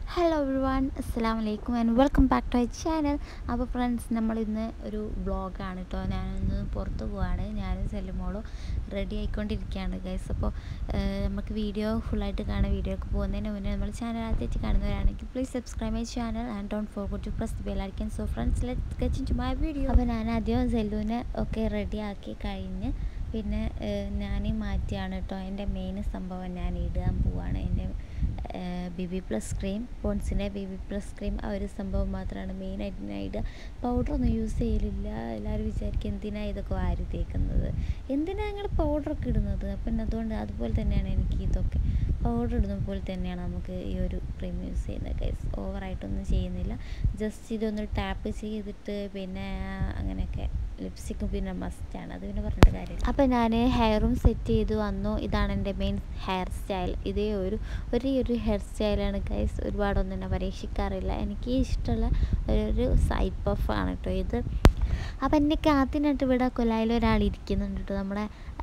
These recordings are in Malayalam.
ഹലോ എവ്രി വൺ അസ്സാം വലൈക്കും ആൻഡ് വെൽക്കം ബാക്ക് ടു ഐ ചാനൽ അപ്പോൾ ഫ്രണ്ട്സ് നമ്മൾ ഇന്ന് ഒരു വ്ളോഗാണ് കേട്ടോ ഞാനിന്ന് പുറത്ത് പോവാണ് ഞാനും സെല്ലുമോളും റെഡി ആയിക്കൊണ്ടിരിക്കുകയാണ് ഗൈസ് അപ്പോൾ നമുക്ക് വീഡിയോ ഫുള്ളായിട്ട് കാണാൻ വീഡിയോക്ക് പോകുന്നതിന് മുന്നേ നമ്മൾ ചാനൽ ആദ്യമായിട്ട് കാണുന്നവരാണെങ്കിൽ please subscribe my channel and don't forgot to press bell icon so friends let get into my video അപ്പോൾ ഞാൻ ആദ്യം സെല്ലുവിനെ ഒക്കെ റെഡിയാക്കി കഴിഞ്ഞ് പിന്നെ ഞാൻ മാറ്റിയാണ് കേട്ടോ എൻ്റെ മെയിൻ സംഭവം ഞാൻ ഇടാൻ പോവാണ് എൻ്റെ ബി ബി പ്ലസ് ക്രീം പോൺസിൻ്റെ ബി ബി പ്ലസ് ക്രീം ആ ഒരു സംഭവം മാത്രമാണ് മെയിനായിട്ട് ഞാൻ ഇടുക പൗഡറൊന്നും യൂസ് ചെയ്യലില്ല എല്ലാവരും വിചാരിക്കും എന്തിനാണ് ഇതൊക്കെ വാരി തേക്കുന്നത് എന്തിനാണ് ഞങ്ങൾ പൗഡറൊക്കെ ഇടുന്നത് അപ്പം അതുകൊണ്ട് അതുപോലെ തന്നെയാണ് എനിക്ക് ഇതൊക്കെ പൗഡർ ഇടുന്ന പോലെ തന്നെയാണ് നമുക്ക് ഈ ഒരു ക്രീം യൂസ് ചെയ്യുന്നത് ഗൈസ് ഓവറായിട്ടൊന്നും ചെയ്യുന്നില്ല ജസ്റ്റ് ഇതൊന്ന് ടാപ്പ് ചെയ്തിട്ട് പിന്നെ അങ്ങനെയൊക്കെ ലിപ്സ്റ്റിക്കും പിന്നെ മസ്റ്റാണ് അത് പിന്നെ പറഞ്ഞിട്ട് കാര്യമില്ല അപ്പോൾ ഞാൻ ഹെയറും സെറ്റ് ചെയ്ത് വന്നു ഇതാണ് എൻ്റെ മെയിൻ ഹെയർ സ്റ്റൈൽ ഇതേ ഒരു ഒരേ ഒരു ഹെയർ സ്റ്റൈലാണ് ഗൈസ് ഒരുപാടൊന്നും ഞാൻ പരീക്ഷിക്കാറില്ല എനിക്ക് ഇഷ്ടമുള്ള ഒരു സൈഡ് പഫ് ആണ് കേട്ടോ ഇത് അപ്പം എൻ്റെ കാത്തിനായിട്ട് ഇവിടെ കൊലായിൽ ഒരാൾ ഇരിക്കുന്നുണ്ട് കേട്ടോ നമ്മുടെ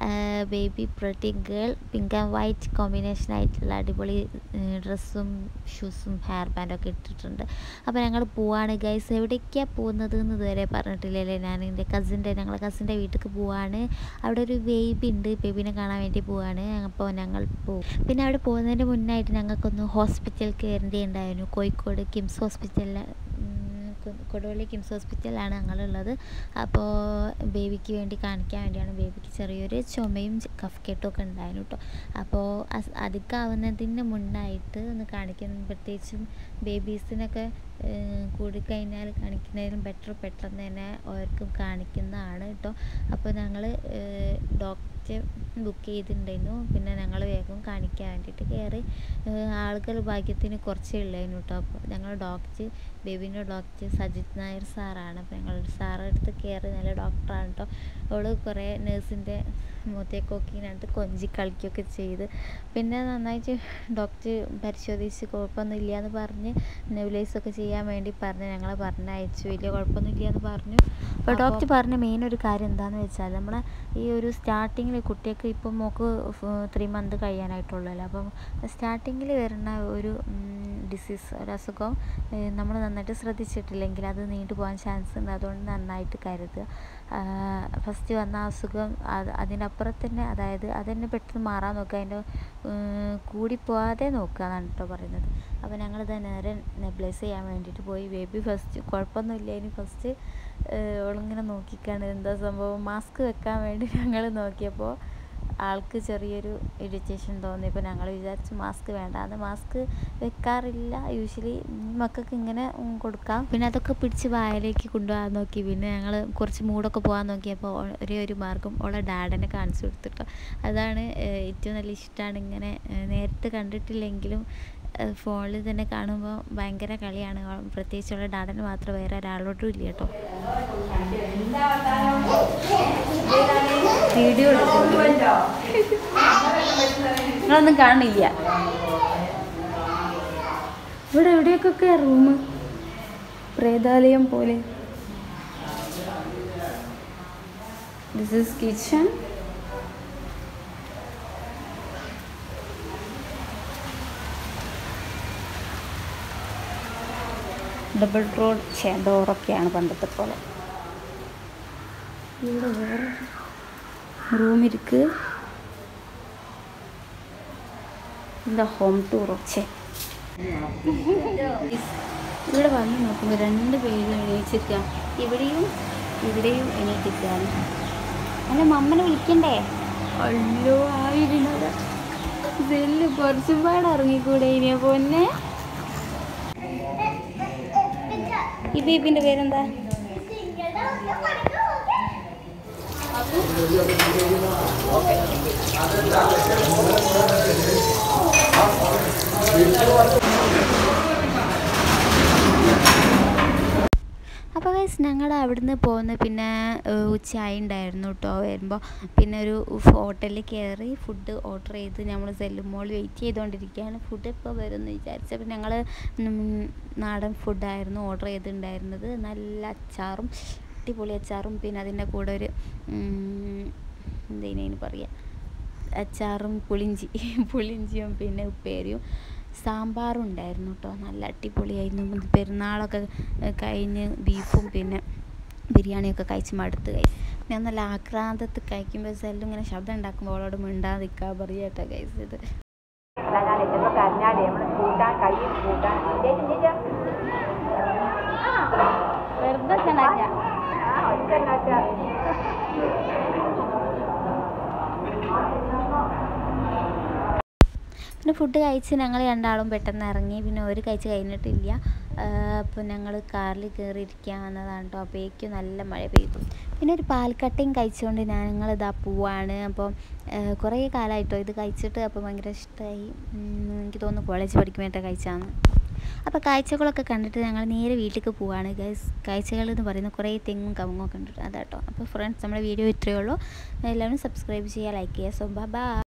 baby pretty girl pink and white combination ആയിട്ടുള്ള അടിപൊളി ഡ്രസ്സും ഷൂസും ഹെയർ ബാൻഡൊക്കെ ഇട്ടിട്ടുണ്ട് അപ്പോൾ ഞങ്ങൾ പോവാണ് ഗൈസ് എവിടേക്കാണ് പോകുന്നത് എന്ന് ഇതുവരെ പറഞ്ഞിട്ടില്ലല്ലേ ഞാൻ എൻ്റെ കസിൻ്റെ ഞങ്ങളെ കസിൻ്റെ വീട്ടിലേക്ക് പോവാണ് അവിടെ ഒരു ബേബി ഉണ്ട് ബേബിനെ കാണാൻ വേണ്ടി പോവാണ് അപ്പോൾ ഞങ്ങൾ പോകും പിന്നെ അവിടെ പോകുന്നതിന് മുന്നായിട്ട് ഞങ്ങൾക്കൊന്ന് ഹോസ്പിറ്റൽ കയറേണ്ടിയുണ്ടായിരുന്നു കോഴിക്കോട് കിംസ് ഹോസ്പിറ്റലിൽ കൊടുവള്ളി കിംസ് ഹോസ്പിറ്റലാണ് ഞങ്ങളുള്ളത് അപ്പോൾ ബേബിക്ക് വേണ്ടി കാണിക്കാൻ വേണ്ടിയാണ് ബേബിക്ക് ചെറിയൊരു ചുമയും കഫ് കെട്ടും ഒക്കെ ഉണ്ടായിരുന്നു കേട്ടോ അപ്പോൾ അധികമാവുന്നതിന് മുന്നായിട്ട് ഒന്ന് കാണിക്കുന്ന പ്രത്യേകിച്ചും ബേബീസിനൊക്കെ കൂടിക്കഴിഞ്ഞാൽ കാണിക്കുന്നതിലും ബെറ്റർ പെട്ടെന്ന് തന്നെ അവർക്കും കാണിക്കുന്നതാണ് കേട്ടോ അപ്പോൾ ഞങ്ങൾ ഡോക്ടർ ബുക്ക് ചെയ്തിട്ടുണ്ടായിരുന്നു പിന്നെ ഞങ്ങൾ വേഗം കാണിക്കാൻ വേണ്ടിയിട്ട് കയറി ആളുകൾ ഭാഗ്യത്തിന് കുറച്ചേ ഉള്ളായിരുന്നു കേട്ടോ അപ്പോൾ ഞങ്ങൾ ഡോക്ടർ ബേബിൻ്റെ ഡോക്ടർ സജിത് നായർ സാറാണ് അപ്പോൾ ഞങ്ങൾ സാറ് അടുത്ത് കയറി നല്ല ഡോക്ടറാണ് കേട്ടോ അവൾ കുറേ നേഴ്സിൻ്റെ മുഖത്തേക്കൊക്കെ നട്ട് കൊഞ്ചി കളിക്കുകയൊക്കെ ചെയ്ത് പിന്നെ നന്നായിട്ട് ഡോക്ടർ പരിശോധിച്ച് കുഴപ്പമൊന്നുമില്ല എന്ന് പറഞ്ഞ് നെബുലൈസൊക്കെ ചെയ്യാൻ വേണ്ടി പറഞ്ഞ് ഞങ്ങളെ പറഞ്ഞയച്ചു വലിയ കുഴപ്പമൊന്നുമില്ല എന്ന് പറഞ്ഞു അപ്പോൾ ഡോക്ടർ പറഞ്ഞ മെയിൻ ഒരു കാര്യം എന്താണെന്ന് വെച്ചാൽ നമ്മളെ ഈ ഒരു സ്റ്റാർട്ടിങ്ങിൽ കുട്ടിയൊക്കെ ഇപ്പം മോക്ക് ത്രീ മന്ത് കഴിയാനായിട്ടുള്ളല്ലോ അപ്പം സ്റ്റാർട്ടിങ്ങിൽ വരുന്ന ഒരു ഡിസീസ് ഒരു അസുഖം നമ്മൾ നന്നായിട്ട് ശ്രദ്ധിച്ചിട്ടില്ലെങ്കിൽ അത് നീണ്ടു പോകാൻ ചാൻസ് ഉണ്ട് അതുകൊണ്ട് നന്നായിട്ട് കരുതുക ഫസ്റ്റ് വന്ന അസുഖം അത് അതിനപ്പുറത്ത് തന്നെ അതായത് അതന്നെ പെട്ടെന്ന് മാറാൻ നോക്കുക അതിൻ്റെ കൂടിപ്പോവാതെ നോക്കുക എന്നാണ് കേട്ടോ പറയുന്നത് അപ്പോൾ ഞങ്ങളിത് നേരെ നെബ്ലൈസ് ചെയ്യാൻ വേണ്ടിയിട്ട് പോയി ബേബി ഫസ്റ്റ് കുഴപ്പമൊന്നുമില്ല ഇനി ഫസ്റ്റ് അവളിങ്ങനെ നോക്കിക്കാണ് എന്താ സംഭവം മാസ്ക് വെക്കാൻ വേണ്ടി ഞങ്ങൾ നോക്കിയപ്പോൾ ആൾക്ക് ചെറിയൊരു ഇറിറ്റേഷൻ തോന്നി ഇപ്പോൾ ഞങ്ങൾ വിചാരിച്ചു മാസ്ക് വേണ്ടാന്ന് മാസ്ക് വെക്കാറില്ല യൂഷ്വലി മക്കൾക്ക് ഇങ്ങനെ കൊടുക്കാം പിന്നെ അതൊക്കെ പിടിച്ച് വായലേക്ക് കൊണ്ടുപോകാൻ നോക്കി പിന്നെ ഞങ്ങൾ കുറച്ച് മൂടൊക്കെ പോകാൻ നോക്കിയപ്പോൾ ഒരേ ഒരു മാർഗം ഓളെ ഡാഡനെ കാണിച്ചു കൊടുത്തിട്ടോ അതാണ് ഏറ്റവും നല്ല ഇഷ്ടമാണ് ഇങ്ങനെ നേരിട്ട് കണ്ടിട്ടില്ലെങ്കിലും ഫോണിൽ തന്നെ കാണുമ്പോൾ ഭയങ്കര കളിയാണ് പ്രത്യേകിച്ച് ഉള്ള ഡാഡന് മാത്രം വേറെ ഒരാളോട്ടും ഇല്ല കേട്ടോ വീഡിയോ നിങ്ങളൊന്നും കാണില്ല ഇവിടെ എവിടെയൊക്കെ റൂം പ്രേതാലയം പോലെ this is kitchen double road ഡോറൊക്കെയാണ് പണ്ടത്തെ പോലെ ഇവിടെ വേറെ റൂം ഇരിക്ക് എന്താ ഹോം ടൂർ ഒച്ചേ ഇവിടെ വന്ന് നോക്കുമ്പോൾ രണ്ട് പേരും എണീച്ചിരിക്കുക ഇവിടെയും ഇവിടെയും എണീറ്റിരിക്കുകയാണ് അല്ല മമ്മനെ വിളിക്കണ്ടേ അല്ലോ ആയിരുന്നത് ഇതെല്ലാം കുറച്ചും പാടെ ഇറങ്ങിക്കൂടെ ഇനിയെ പൊന്നെ ഈ ബേബിന്റെ പേരെന്താ അപ്പോൾ ഗൈസ് ഞങ്ങൾ അവിടുന്ന് പോകുന്ന പിന്നെ ഉച്ചയായി ഉണ്ടായിരുന്നു കേട്ടോ വരുമ്പോൾ പിന്നെ ഒരു ഹോട്ടലിൽ കയറി ഫുഡ് ഓർഡർ ചെയ്ത് നമ്മൾ സെല്ലുമ്പോൾ വെയിറ്റ് ചെയ്തുകൊണ്ടിരിക്കുകയാണ് ഫുഡ് ഇപ്പോൾ വരുമെന്ന് വിചാരിച്ചപ്പോൾ ഞങ്ങൾ നാടൻ ഫുഡായിരുന്നു ഓർഡർ ചെയ്തിട്ടുണ്ടായിരുന്നത് നല്ല അച്ചാറും അടിപൊളി അച്ചാറും പിന്നെ അതിൻ്റെ കൂടെ ഒരു എന്തേനു പറയുക അച്ചാറും പുളിഞ്ചി പുളിഞ്ചിയും പിന്നെ ഉപ്പേരിയും സാമ്പാറും ഉണ്ടായിരുന്നു കേട്ടോ നല്ല അടിപൊളിയായിരുന്നു പെരുന്നാളൊക്കെ ഏ, കഴിഞ്ഞ് ബീഫും പിന്നെ ബിരിയാണിയൊക്കെ കഴിച്ച് മടുത്ത് കഴി ഞാൻ നല്ല ആക്രാന്തത്ത് കഴിക്കുമ്പോൾ സെല്ലും ഇങ്ങനെ ശബ്ദം ഉണ്ടാക്കുമ്പോൾ അവളോട് മിണ്ടാതിരിക്കാൻ പറയുക കേട്ടോ കഴിച്ചത് ഇത് ഞാൻ എത്തുമ്പോൾ കരഞ്ഞാലേ നമ്മൾ കൂട്ടാൻ കയ്യിൽ കൂട്ടാൻ ചേച്ചി ചേച്ചി വെറുതെ ചെന്നാച്ച ആ ഒറ്റ ഉണ്ടാക്കുക പിന്നെ ഫുഡ് കഴിച്ച് ഞങ്ങൾ രണ്ടാളും പെട്ടെന്ന് ഇറങ്ങി പിന്നെ ഒരു കഴിച്ച് കഴിഞ്ഞിട്ടില്ല അപ്പോൾ ഞങ്ങൾ കാറിൽ കയറിയിരിക്കാവുന്നതാണ് കേട്ടോ അപ്പോഴേക്കും നല്ല മഴ പെയ്തു പിന്നെ ഒരു പാൽക്കട്ടയും കഴിച്ചുകൊണ്ട് ഞാൻ ഞങ്ങളിതാ പോവാണ് അപ്പോൾ കുറേ കാലമായിട്ടോ ഇത് കഴിച്ചിട്ട് അപ്പോൾ ഭയങ്കര ഇഷ്ടമായി എനിക്ക് തോന്നുന്നു കോളേജ് പഠിക്കുമ്പോഴത്തെ കഴിച്ചാന്ന് അപ്പോൾ കാഴ്ചകളൊക്കെ കണ്ടിട്ട് ഞങ്ങൾ നേരെ വീട്ടിലേക്ക് പോവാണ് ഗൈസ് കാഴ്ചകൾ എന്ന് പറയുന്ന കുറേ തെങ്ങും കവുങ്ങും ഒക്കെ ഉണ്ട് അതാട്ടോ അപ്പോൾ ഫ്രണ്ട്സ് നമ്മുടെ വീഡിയോ ഇത്രയേ ഉള്ളൂ എല്ലാവരും സബ്സ്ക്രൈബ് ചെയ്യുക ലൈക്ക് ചെയ്യുക സോ ബൈ